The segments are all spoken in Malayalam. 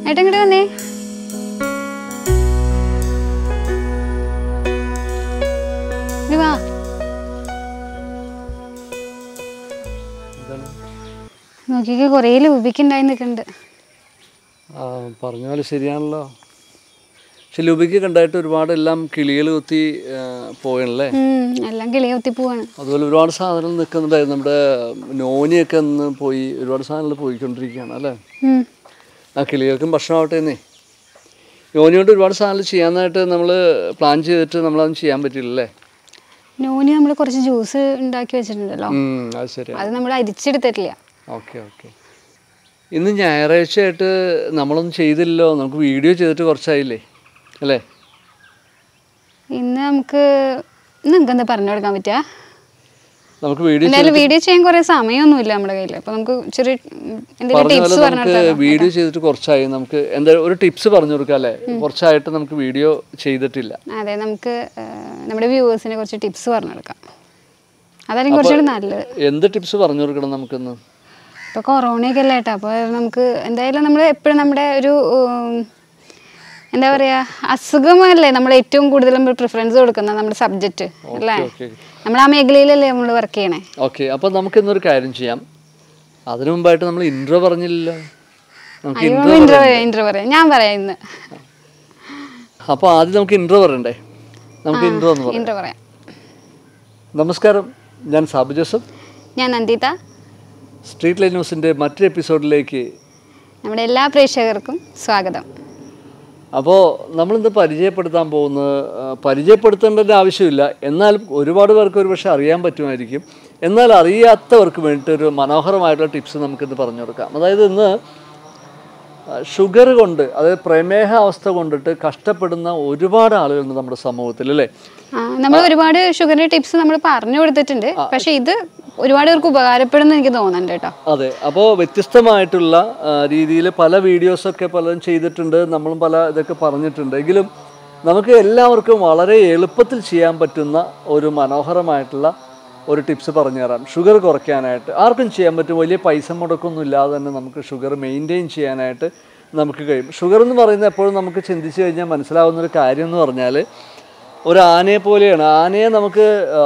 ഏട്ടാ ഇങ്ങോട്ട് വന്നേ ഇങ്ങ് വാ നോക്കിക്ക് കുറേ ലൂപിക്കുണ്ടായി നിൽക്കുന്നുണ്ട് ആ പറഞ്ഞ പോലെ ശരിയാണല്ലോ പക്ഷെ ലുബിക്ക് കണ്ടായിട്ട് ഒരുപാട് എല്ലാം കിളികൾ കുത്തി ആ, പോയണല്ലേ ഉം, എല്ലാം കിളിയെ കുത്തി പോവാണ് അതുപോലെ ഒരുപാട് സാധനങ്ങൾ നിൽക്കുന്നുണ്ടായിരുന്നു നമ്മുടെ നോനിയൊക്കെ ഒന്ന് പോയി ഒരുപാട് സാധനങ്ങൾ പോയിക്കൊണ്ടിരിക്കുകയാണ് അല്ലേ ഉം. ആ കിളികൾക്കും ഭക്ഷണമാവട്ടെ എന്നേ നോനി കൊണ്ട് ഒരുപാട് സാധനങ്ങൾ ചെയ്യാനായിട്ട് നമ്മൾ പ്ലാൻ ചെയ്തിട്ട് നമ്മളതൊന്നും ചെയ്യാൻ പറ്റില്ലല്ലേ നോനി നമ്മൾ കുറച്ച് ജ്യൂസ് ഉണ്ടാക്കി വെച്ചിട്ടുണ്ടല്ലോ ഉം, അത് ശരി അത് നമ്മൾ അരിച്ചെടുത്തിട്ടില്ല ഓക്കെ ഓക്കെ ഇന്ന് ഞായറാഴ്ചയായിട്ട് നമ്മളൊന്നും ചെയ്തില്ലല്ലോ നമുക്ക് വീഡിയോ ചെയ്തിട്ട് കുറച്ചായില്ലേ അല്ലേ ഇന്ന് നമുക്ക് ഇന്ന് നമുക്ക് എന്താ പറഞ്ഞു കൊടുക്കാൻ പറ്റുക നമുക്ക് വീഡിയോ എന്തായാലും വീഡിയോ ചെയ്യാൻ കുറേ സമയമൊന്നുമില്ല നമ്മുടെ കയ്യിൽ അപ്പൊ നമുക്ക് ഇച്ചിരി ഉം, എന്തെങ്കിലും പറഞ്ഞ ടിപ്സ് പോലെ പറഞ്ഞു നമുക്ക് കൊടുത്താലോ വീഡിയോ ചെയ്തിട്ട് കുറച്ചായി നമുക്ക് എന്താ ഒരു ടിപ്സ് പറഞ്ഞു കൊടുക്കാം അല്ലേ കുറച്ചായിട്ട് നമുക്ക് വീഡിയോ ചെയ്തിട്ടില്ല അതെ നമുക്ക് ആ, നമ്മുടെ വ്യൂവേഴ്സിനെ കുറച്ച് ടിപ്സ് പറഞ്ഞു കൊടുക്കാം അതായിരിക്കും കുറച്ചുകൂടി നല്ലത് എന്ത് ടിപ്സ് പറഞ്ഞു കൊടുക്കണം നമുക്കിന്ന് ഇപ്പൊ കൊറോണയൊക്കെ അല്ലേ ഏട്ടാ അപ്പോൾ നമുക്ക് എന്തായാലും നമ്മൾ എപ്പോഴും നമ്മുടെ ഒരു ഉം, എന്താ പറയാ അസുഖമല്ലേ നമ്മൾ ഏറ്റവും കൂടുതൽ നമ്മൾ പ്രിഫറൻസ് കൊടുക്കുന്ന നമ്മുടെ സബ്ജക്റ്റ് അല്ലേ ഓക്കെ നമ്മൾ ആ മേഖലയിലല്ലേ നമ്മൾ വർക്ക് ചെയ്യണേ ഓക്കെ അപ്പോൾ നമുക്ക് ഇന്നൊരു കാര്യം ചെയ്യാം അതിനു മുമ്പായിട്ട് നമ്മൾ ഇൻട്രോ പറഞ്ഞില്ലല്ലോ നമുക്ക് അയ്യോ ഇൻട്രോ ഇൻട്രോ പറയാം ഇൻട്രോ പറയാം ഞാൻ പറയാം ഇന്ന് അപ്പോൾ ആദ്യം നമുക്ക് ഇൻട്രോ പറയണ്ടേ നമുക്ക് ഇൻട്രോ എന്ന് പറയാം ഇൻട്രോ പറയാം നമസ്കാരം ഞാൻ സാബു ജോസഫ് ഞാൻ നന്ദിത സ്ട്രീറ്റ് ലൈൻ ന്യൂസിൻ്റെ മറ്റൊരു എപ്പിസോഡിലേക്ക് നമ്മുടെ എല്ലാ പ്രേക്ഷകർക്കും സ്വാഗതം അപ്പോൾ നമ്മളിന്ന് പരിചയപ്പെടുത്താൻ പോകുന്നത് ആ, പരിചയപ്പെടുത്തേണ്ടതിൻ്റെ ആവശ്യമില്ല എന്നാലും ഒരുപാട് പേർക്ക് ഒരു പക്ഷേ അറിയാൻ പറ്റുമായിരിക്കും എന്നാൽ അറിയാത്തവർക്ക് വേണ്ടിയിട്ട് ഒരു മനോഹരമായിട്ടുള്ള ടിപ്സ് നമുക്കിന്ന് പറഞ്ഞു കൊടുക്കാം അതായത് ഇന്ന് ഷുഗർ കൊണ്ട് അതായത് പ്രമേഹ അവസ്ഥ കൊണ്ടിട്ട് കഷ്ടപ്പെടുന്ന ഒരുപാട് ആളുകളുണ്ട് നമ്മുടെ സമൂഹത്തിൽ അല്ലേ നമ്മൾ ഒരുപാട് ഷുഗറിന്റെ ടിപ്സ് നമ്മൾ പറഞ്ഞു കൊടുത്തിട്ടുണ്ട് പക്ഷെ ഇത് ഒരുപാട് പേർക്ക് ഉപകാരപ്പെടുന്നു എനിക്ക് തോന്നുന്നുണ്ട് കേട്ടോ അതെ അപ്പോൾ വ്യത്യസ്തമായിട്ടുള്ള രീതിയിൽ പല വീഡിയോസൊക്കെ പലരും ചെയ്തിട്ടുണ്ട് നമ്മളും പല ഇതൊക്കെ പറഞ്ഞിട്ടുണ്ട് എങ്കിലും നമുക്ക് എല്ലാവർക്കും വളരെ എളുപ്പത്തിൽ ചെയ്യാൻ പറ്റുന്ന ഒരു മനോഹരമായിട്ടുള്ള ഒരു ടിപ്സ് പറഞ്ഞു തരാം ഷുഗർ കുറയ്ക്കാനായിട്ട് ആർക്കും ചെയ്യാൻ പറ്റും വലിയ പൈസ മുടക്കൊന്നും ഇല്ലാതെ തന്നെ നമുക്ക് ഷുഗർ മെയിൻറ്റെയിൻ ചെയ്യാനായിട്ട് നമുക്ക് കഴിയും ഷുഗർ എന്ന് പറയുന്നത് എപ്പോഴും നമുക്ക് ചിന്തിച്ച് കഴിഞ്ഞാൽ മനസ്സിലാവുന്ന ഒരു കാര്യം എന്ന് പറഞ്ഞാൽ ഒരു ആനയെ പോലെയാണ് ആനയെ നമുക്ക് ആ,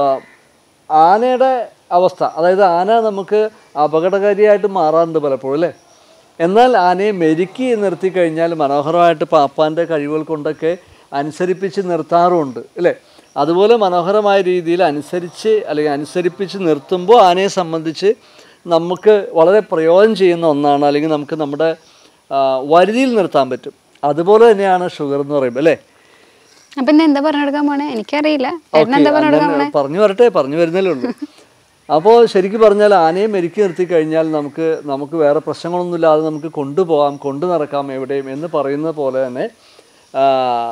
ആനയുടെ അവസ്ഥ അതായത് ആന നമുക്ക് അപകടകാരിയായിട്ട് മാറാറുണ്ട് പലപ്പോഴും അല്ലേ എന്നാൽ ആനയെ മെരുക്കി നിർത്തി കഴിഞ്ഞാൽ മനോഹരമായിട്ട് പാപ്പാൻ്റെ കഴിവുകൾ കൊണ്ടൊക്കെ അനുസരിപ്പിച്ച് നിർത്താറുമുണ്ട് അല്ലേ അതുപോലെ മനോഹരമായ രീതിയിൽ അനുസരിച്ച് അല്ലെങ്കിൽ അനുസരിപ്പിച്ച് നിർത്തുമ്പോൾ ആനയെ സംബന്ധിച്ച് നമുക്ക് വളരെ പ്രയോജനം ചെയ്യുന്ന ഒന്നാണ് അല്ലെങ്കിൽ നമുക്ക് നമ്മുടെ ആ, വരുതിയിൽ നിർത്താൻ പറ്റും അതുപോലെ തന്നെയാണ് ഷുഗർ എന്ന് പറയുമ്പോൾ അല്ലേ അപ്പൊ ഇന്ന് എന്താ പറഞ്ഞു കൊടുക്കാൻ പോണേ എനിക്കറിയില്ല ഏട്ടൻ എന്താ പറഞ്ഞു കൊടുക്കാൻ പോണേ ഞാൻ പറഞ്ഞു വരട്ടെ പറഞ്ഞു വരുന്നല്ലേ ഉള്ളൂ അപ്പോൾ ശരിക്കും പറഞ്ഞാൽ ആനയെ മെരുക്കി നിർത്തി കഴിഞ്ഞാൽ നമുക്ക് നമുക്ക് വേറെ പ്രശ്നങ്ങളൊന്നുമില്ലാതെ നമുക്ക് കൊണ്ടുപോകാം കൊണ്ടു നടക്കാം എവിടെയും എന്ന് പറയുന്ന പോലെ തന്നെ ആ,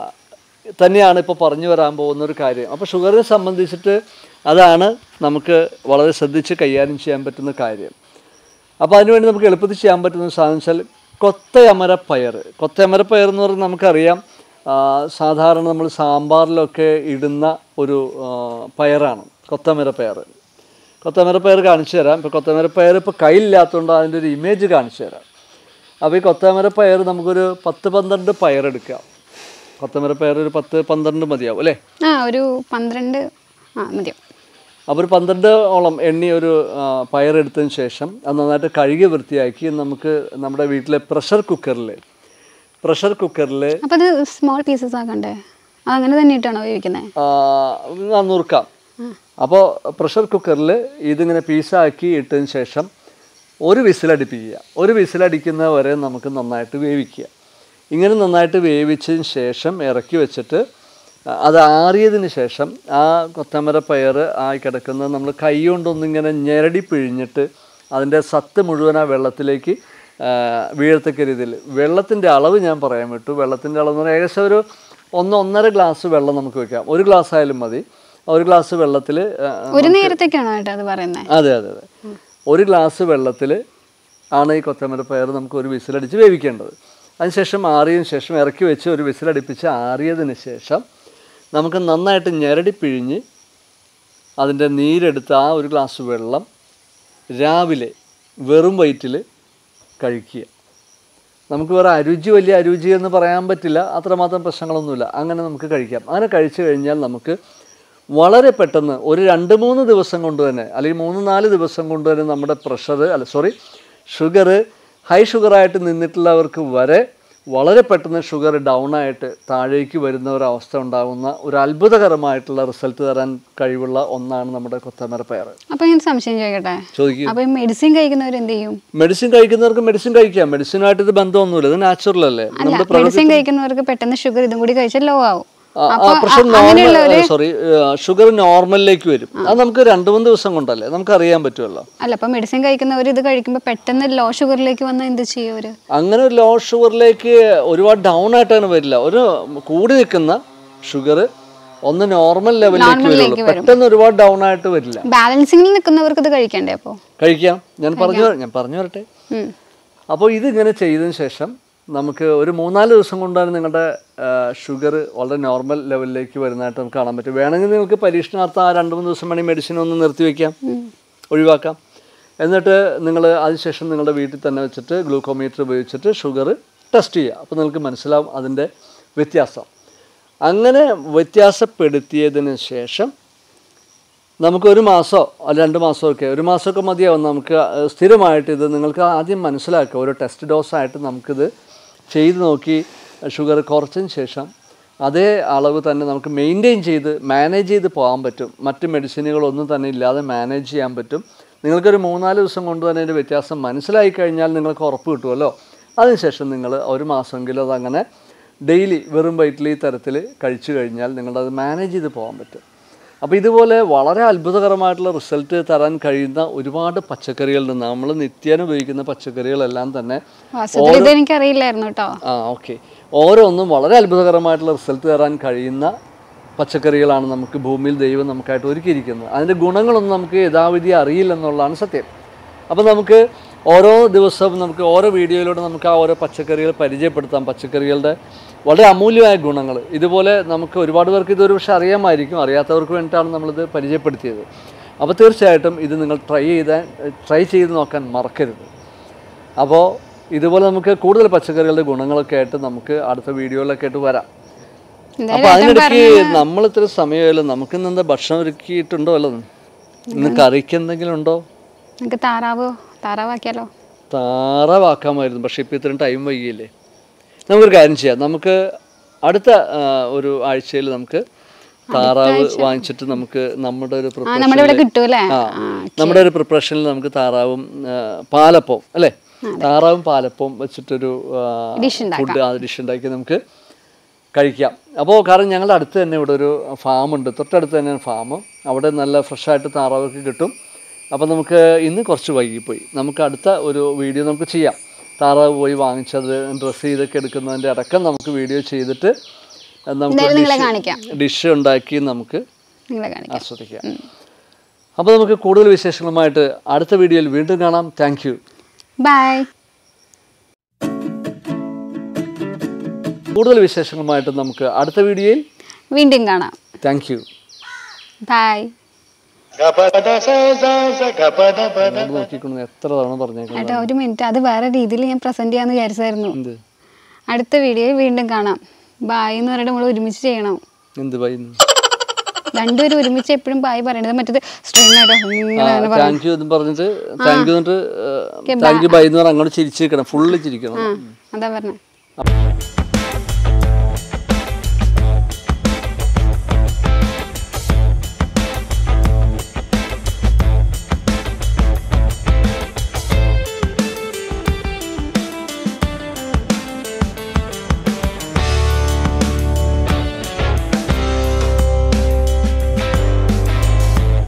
തന്നെയാണ് ഇപ്പോൾ പറഞ്ഞു വരാൻ പോകുന്ന ഒരു കാര്യം അപ്പോൾ ഷുഗറിനെ സംബന്ധിച്ചിട്ട് അതാണ് നമുക്ക് വളരെ ശ്രദ്ധിച്ച് കൈകാര്യം ചെയ്യാൻ പറ്റുന്ന കാര്യം അപ്പോൾ അതിനുവേണ്ടി നമുക്ക് എളുപ്പത്തിൽ ചെയ്യാൻ പറ്റുന്ന ഒരു സാധനം വെച്ചാൽ കൊത്തയമര പയർ കൊത്തയമര പയർ എന്ന് പറഞ്ഞാൽ നമുക്കറിയാം ആ, സാധാരണ നമ്മൾ സാമ്പാറിലൊക്കെ ഇടുന്ന ഒരു ആ, പയറാണ് കൊത്തമര പയർ കൊത്തമര പയർ കാണിച്ചു തരാം ഇപ്പോൾ കൊത്തമര പയർ ഇപ്പോൾ കയ്യിലില്ലാത്തതുകൊണ്ട് അതിൻ്റെ ഒരു ഇമേജ് കാണിച്ചു തരാം അപ്പോൾ ഈ കൊത്തമര പയർ നമുക്കൊരു പത്ത് പന്ത്രണ്ട് പയർ എടുക്കാം കൊത്തമര പയർ ഒരു പത്ത് പന്ത്രണ്ട് മതിയാവും അല്ലേ ആ ഒരു പന്ത്രണ്ട് ആ മതിയോ അപ്പോൾ ഒരു പന്ത്രണ്ട് ഓളം എണ്ണി ഒരു ആ, പയറെടുത്തതിന് ശേഷം അത് നന്നായിട്ട് കഴുകി വൃത്തിയാക്കി നമുക്ക് നമ്മുടെ വീട്ടിലെ പ്രഷർ കുക്കറിൽ പ്രഷർ കുക്കറിൽ അപ്പൊ അത് സ്മോൾ പീസസ് ആക്കണ്ടേ അത് അങ്ങനെ തന്നെ ഇട്ടാണോ ഉപയോഗിക്കുന്നത് നുറുക്കാം അപ്പോൾ പ്രഷർ കുക്കറിൽ ഇതിങ്ങനെ പീസാക്കി ഇട്ടതിന് ശേഷം ഒരു വിസിലടിപ്പിക്കുക ഒരു വിസിലടിക്കുന്നത് വരെ നമുക്ക് നന്നായിട്ട് വേവിക്കുക ഇങ്ങനെ നന്നായിട്ട് വേവിച്ചതിന് ശേഷം ഇറക്കി വെച്ചിട്ട് ആ, അത് ആറിയതിന് ശേഷം ആ കൊത്തമര പയർ ആയി കിടക്കുന്നത് നമ്മൾ കൈ കൊണ്ടൊന്നിങ്ങനെ ഞെരടി പിഴിഞ്ഞിട്ട് അതിൻ്റെ സത്ത് മുഴുവൻ ആ വെള്ളത്തിലേക്ക് ആ, വീഴത്തക്ക രീതിയിൽ വെള്ളത്തിൻ്റെ അളവ് ഞാൻ പറയാൻ വിട്ടു വെള്ളത്തിൻ്റെ അളവ് എന്ന് പറഞ്ഞാൽ ഏകദേശം ഒരു ഒന്ന് ഒന്നര ഗ്ലാസ് വെള്ളം നമുക്ക് വെക്കാം ഒരു ഗ്ലാസ് ആയാലും മതി ഒരു ഗ്ലാസ് വെള്ളത്തിൽ ഒരു നേരത്തേക്കാണോ ഏട്ടാ അത് പറയുന്നത് അതെ അതെ അതെ ഒരു ഗ്ലാസ് വെള്ളത്തിൽ ആണ് ഈ കൊത്തമര പയർ നമുക്ക് ഒരു വിസിലടിച്ച് വേവിക്കേണ്ടത് അതിനുശേഷം ആറിയതിന് ശേഷം ഇറക്കി വെച്ച് ഒരു വിസിലടിപ്പിച്ച് ആറിയതിന് ശേഷം നമുക്ക് നന്നായിട്ട് ഞെരടി പിഴിഞ്ഞ് അതിൻ്റെ നീരെടുത്ത് ആ ഒരു ഗ്ലാസ് വെള്ളം രാവിലെ വെറും വയറ്റിൽ കഴിക്കുക നമുക്ക് വേറെ അരുചി വലിയ അരുചി എന്ന് പറയാൻ പറ്റില്ല അത്രമാത്രം പ്രശ്നങ്ങളൊന്നുമില്ല അങ്ങനെ നമുക്ക് കഴിക്കാം അങ്ങനെ കഴിച്ചു കഴിഞ്ഞാൽ നമുക്ക് വളരെ പെട്ടെന്ന് ഒരു രണ്ട് മൂന്ന് ദിവസം കൊണ്ട് തന്നെ അല്ലെങ്കിൽ മൂന്ന് നാല് ദിവസം കൊണ്ട് തന്നെ നമ്മുടെ പ്രഷർ അല്ല സോറി ഷുഗർ ഹൈ ഷുഗറായിട്ട് നിന്നിട്ടുള്ളവർക്ക് വരെ വളരെ പെട്ടെന്ന് ഷുഗർ ഡൗൺ ആയിട്ട് താഴേക്ക് വരുന്ന ഒരു അവസ്ഥ ഉണ്ടാകുന്ന ഒരു അത്ഭുതകരമായിട്ടുള്ള റിസൾട്ട് തരാൻ കഴിവുള്ള ഒന്നാണ് നമ്മുടെ കൊത്തമര പയർ അപ്പൊ ഞാൻ സംശയം ചോദിക്കട്ടെ ചോദിക്കും അപ്പൊ ഈ മെഡിസിൻ കഴിക്കുന്നവർ എന്ത് ചെയ്യും മെഡിസിൻ കഴിക്കുന്നവർക്ക് മെഡിസിൻ കഴിക്കാം മെഡിസിനായിട്ട് ഇത് ബന്ധമൊന്നുമില്ല ഇത് നാച്ചുറൽ അല്ലേ അല്ല മെഡിസിൻ കഴിക്കുന്നവർക്ക് പെട്ടെന്ന് ഷുഗർ ഇതും കൂടി കഴിച്ചാൽ ലോ ആവും പ്രഷർ നോർമൽ സോറി ഷുഗർ നോർമലിലേക്ക് വരും അത് നമുക്ക് രണ്ട് മൂന്ന് ദിവസം കൊണ്ടല്ലേ നമുക്ക് അറിയാൻ പറ്റുമല്ലോ അല്ല അപ്പൊ മെഡിസിൻ കഴിക്കുന്നവർ ഇത് കഴിക്കുമ്പോൾ പെട്ടെന്ന് ലോ ഷുഗറിലേക്ക് വന്നാൽ എന്ത് ചെയ്യും അവര് അങ്ങനെ ലോ ഷുഗറിലേക്ക് ഒരുപാട് ഡൗൺ ആയിട്ടാണ് വരില്ല ഒരു കൂടി നിൽക്കുന്ന ഷുഗർ ഒന്ന് നോർമൽ ലെവലിലേക്ക് വരുള്ളൂ പെട്ടെന്ന് ഒരുപാട് ഡൗൺ ആയിട്ട് വരില്ല ബാലൻസിങ്ങിൽ നിൽക്കുന്നവർക്ക് ഇത് കഴിക്കണ്ടേ അപ്പോ കഴിക്കാം ഞാൻ പറഞ്ഞു ഞാൻ പറഞ്ഞു വരട്ടെ ഉം. അപ്പോൾ ഇതിങ്ങനെ ചെയ്തതിന് ശേഷം നമുക്ക് ഒരു മൂന്നാല് ദിവസം കൊണ്ടാണ് നിങ്ങളുടെ ഷുഗർ വളരെ നോർമൽ ലെവലിലേക്ക് വരുന്നതായിട്ട് നമുക്ക് കാണാൻ പറ്റും വേണമെങ്കിൽ നിങ്ങൾക്ക് പരീക്ഷണാർത്ഥം ആ രണ്ട് മൂന്ന് ദിവസം വേണമെങ്കിൽ മെഡിസിൻ ഒന്ന് നിർത്തിവെക്കാം ഒഴിവാക്കാം എന്നിട്ട് നിങ്ങൾ അതിനുശേഷം നിങ്ങളുടെ വീട്ടിൽ തന്നെ വെച്ചിട്ട് ഗ്ലൂക്കോമീറ്റർ ഉപയോഗിച്ചിട്ട് ഷുഗർ ടെസ്റ്റ് ചെയ്യുക അപ്പോൾ നിങ്ങൾക്ക് മനസ്സിലാവും അതിൻ്റെ വ്യത്യാസം അങ്ങനെ വ്യത്യാസപ്പെടുത്തിയതിന് ശേഷം നമുക്ക് ഒരു മാസമോ അല്ല രണ്ട് മാസമോ ഒക്കെ ഒരു മാസമൊക്കെ മതിയാവും നമുക്ക് അഹ് സ്ഥിരമായിട്ട് ഇത് നിങ്ങൾക്ക് ആദ്യം മനസ്സിലാക്കുക ഒരു ടെസ്റ്റ് ഡോസായിട്ട് നമുക്കിത് ചെയ്ത് നോക്കി ഷുഗർ കുറച്ചതിന് ശേഷം അതേ അളവ് തന്നെ നമുക്ക് മെയിൻറ്റെയിൻ ചെയ്ത് മാനേജ് ചെയ്ത് പോകാൻ പറ്റും മറ്റ് മെഡിസിനുകളൊന്നും തന്നെ ഇല്ലാതെ മാനേജ് ചെയ്യാൻ പറ്റും നിങ്ങൾക്കൊരു മൂന്നാല് ദിവസം കൊണ്ട് തന്നെ അതിൻ്റെ വ്യത്യാസം മനസ്സിലായി കഴിഞ്ഞാൽ നിങ്ങൾക്ക് ഉറപ്പ് കിട്ടുമല്ലോ അതിനുശേഷം നിങ്ങൾ ഒരു മാസമെങ്കിലും അതങ്ങനെ ഡെയിലി വെറും വയറ്റിൽ ഈ തരത്തിൽ കഴിച്ചു കഴിഞ്ഞാൽ നിങ്ങളത് മാനേജ് ചെയ്ത് പോകാൻ പറ്റും അപ്പോൾ ഇതുപോലെ വളരെ അത്ഭുതകരമായിട്ടുള്ള റിസൾട്ട് തരാൻ കഴിയുന്ന ഒരുപാട് പച്ചക്കറികളിൽ നിന്ന് നമ്മൾ നിത്യേന ഉപയോഗിക്കുന്ന പച്ചക്കറികളെല്ലാം തന്നെ വാസ്തവത്തിൽ ഇത് എനിക്ക് അറിയില്ലായിരുന്നു കേട്ടോ ആ ഓക്കെ ഓരോന്നും വളരെ അത്ഭുതകരമായിട്ടുള്ള റിസൾട്ട് തരാൻ കഴിയുന്ന പച്ചക്കറികളാണ് നമുക്ക് ഭൂമിയിൽ ദൈവം നമുക്കായിട്ട് ഒരുക്കിയിരിക്കുന്നത് അതിൻ്റെ ഗുണങ്ങളൊന്നും നമുക്ക് യഥാവിധി അറിയില്ലെന്നുള്ളതാണ് സത്യം അപ്പോൾ നമുക്ക് ഓരോ ദിവസവും നമുക്ക് ഓരോ വീഡിയോയിലൂടെ നമുക്ക് ആ ഓരോ പച്ചക്കറികൾ പരിചയപ്പെടുത്താം പച്ചക്കറികളുടെ വളരെ അമൂല്യമായ ഗുണങ്ങൾ ഇതുപോലെ നമുക്ക് ഒരുപാട് പേർക്ക് ഇതൊരു പക്ഷേ അറിയാമായിരിക്കും അറിയാത്തവർക്ക് വേണ്ടിയിട്ടാണ് നമ്മളിത് പരിചയപ്പെടുത്തിയത് അപ്പോൾ തീർച്ചയായിട്ടും ഇത് നിങ്ങൾ ട്രൈ ചെയ്താൽ ട്രൈ ചെയ്ത് നോക്കാൻ മറക്കരുത് അപ്പോൾ ഇതുപോലെ നമുക്ക് കൂടുതൽ പച്ചക്കറികളുടെ ഗുണങ്ങളൊക്കെ ആയിട്ട് നമുക്ക് അടുത്ത വീഡിയോയിലൊക്കെ ആയിട്ട് വരാം എന്തായാലും അപ്പോൾ അതിനിടയ്ക്ക് നമ്മൾ ഇത്ര സമയമല്ലോ നമുക്ക് ഇന്ന് എന്താ ഭക്ഷണം ഒരുക്കിയിട്ടുണ്ടോ അല്ലോ ഇന്ന് കറിക്ക് എന്തെങ്കിലും ഉണ്ടോ നമുക്ക് താറാവ് താറാവാക്കിയാലോ താറാവാക്കാമായിരുന്നു പക്ഷേ ഇപ്പോൾ ഇത്രയും ടൈം വൈകിയില്ലേ നമുക്കൊരു കാര്യം ചെയ്യാം നമുക്ക് അടുത്ത ആ, ഒരു ആഴ്ചയിൽ നമുക്ക് താറാവ് വാങ്ങിച്ചിട്ട് നമുക്ക് നമ്മുടെ ഒരു ആ നമ്മുടെ ഇവിടെ പ്രിപ്പറേഷൻ കിട്ടൂലേ ആ നമ്മുടെ ഒരു പ്രിപ്പറേഷനിൽ നമുക്ക് താറാവും ആ, പാലപ്പവും അല്ലേ താറാവും പാലപ്പവും വെച്ചിട്ടൊരു ഡിഷ് ഉണ്ടാക്കാം ഫുഡ് ആ ഡിഷ് ഉണ്ടാക്കി നമുക്ക് കഴിക്കാം അപ്പോൾ കാരണം ഞങ്ങളുടെ അടുത്ത് തന്നെ ഇവിടെ ഒരു ഫാമുണ്ട് തൊട്ടടുത്ത് തന്നെയാണ് ഫാം അവിടെ നല്ല ഫ്രഷായിട്ട് താറാവൊക്കെ കിട്ടും അപ്പോൾ നമുക്ക് ഇന്ന് കുറച്ച് വൈകിപ്പോയി നമുക്ക് അടുത്ത ഒരു വീഡിയോ നമുക്ക് ചെയ്യാം താറാവ് പോയി വാങ്ങിച്ചത് ഡ്രസ്സ് ചെയ്തൊക്കെ എടുക്കുന്നതിൻ്റെ അടക്കം നമുക്ക് വീഡിയോ ചെയ്തിട്ട് നമുക്ക് എന്തായാലും നിങ്ങളെ കാണിക്കാം ഡിഷ് ഉണ്ടാക്കി നമുക്ക് നിങ്ങളെ കാണിക്കാം ആസ്വദിക്കാം അപ്പോൾ നമുക്ക് കൂടുതൽ വിശേഷങ്ങളുമായിട്ട് അടുത്ത വീഡിയോയിൽ വീണ്ടും കാണാം താങ്ക് യു ബൈ കൂടുതൽ വിശേഷങ്ങളുമായിട്ട് നമുക്ക് അടുത്ത വീഡിയോയിൽ വീണ്ടും കാണാം താങ്ക് യു ബൈ നോക്കിക്കൊണ്ട് എത്ര തവണ പറഞ്ഞേക്കണം ഏട്ടാ ഒരു മിനിറ്റ് അത് വേറെ രീതിയിൽ ഞാൻ പ്രസന്റ് ചെയ്യാന്ന് വിചാരിച്ചായിരുന്നു എന്ത് അടുത്ത വീഡിയോയിൽ വീണ്ടും കാണാം ബായ് എന്ന് പറഞ്ഞിട്ട് നമ്മൾ ഒരുമിച്ച് ചെയ്യണം എന്ത് പറയുന്നു രണ്ടുപേരും ഒരുമിച്ച് എപ്പോഴും ബായ് പറയണത് മറ്റേത് സ്ട്രെയിൻ ആയിട്ട് ഇങ്ങനെ പറ- താങ്ക് യു എന്ന് പറഞ്ഞിട്ട് താങ്ക് യു എന്നിട്ട് താങ്ക് യു ബൈ എന്ന് പറഞ്ഞാൽ അങ്ങോട്ട് ചിരിച്ചിരിക്കണം ഫുള്ള് ചിരിക്കണം ആ അതാ പറഞ്ഞത്